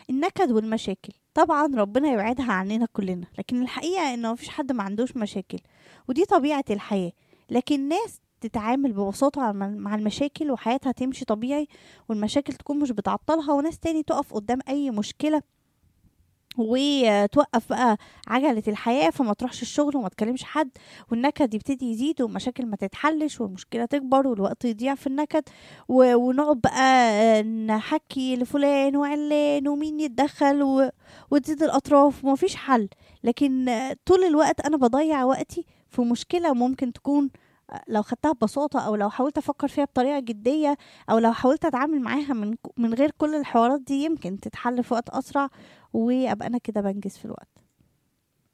النكد والمشاكل طبعا ربنا يبعدها عننا كلنا لكن الحقيقة انه مفيش حد ما عندوش مشاكل ودي طبيعة الحياة لكن ناس تتعامل ببساطة مع مع المشاكل وحياتها تمشي طبيعي والمشاكل تكون مش بتعطلها وناس تاني تقف قدام أي مشكلة وتوقف بقى عجلة الحياة فما تروحش الشغل وما تكلمش حد والنكد يبتدي يزيد والمشاكل ما تتحلش والمشكلة تكبر والوقت يضيع في النكد و- ونقعد بقى نحكي لفلان وعلان ومين يتدخل و... وتزيد الأطراف ومفيش حل لكن طول الوقت أنا بضيع وقتي في مشكلة ممكن تكون لو خدتها ببساطة أو لو حاولت أفكر فيها بطريقة جدية أو لو حاولت أتعامل معاها من من غير كل الحوارات دي يمكن تتحل في وقت أسرع وأبقى أنا كده بنجز في الوقت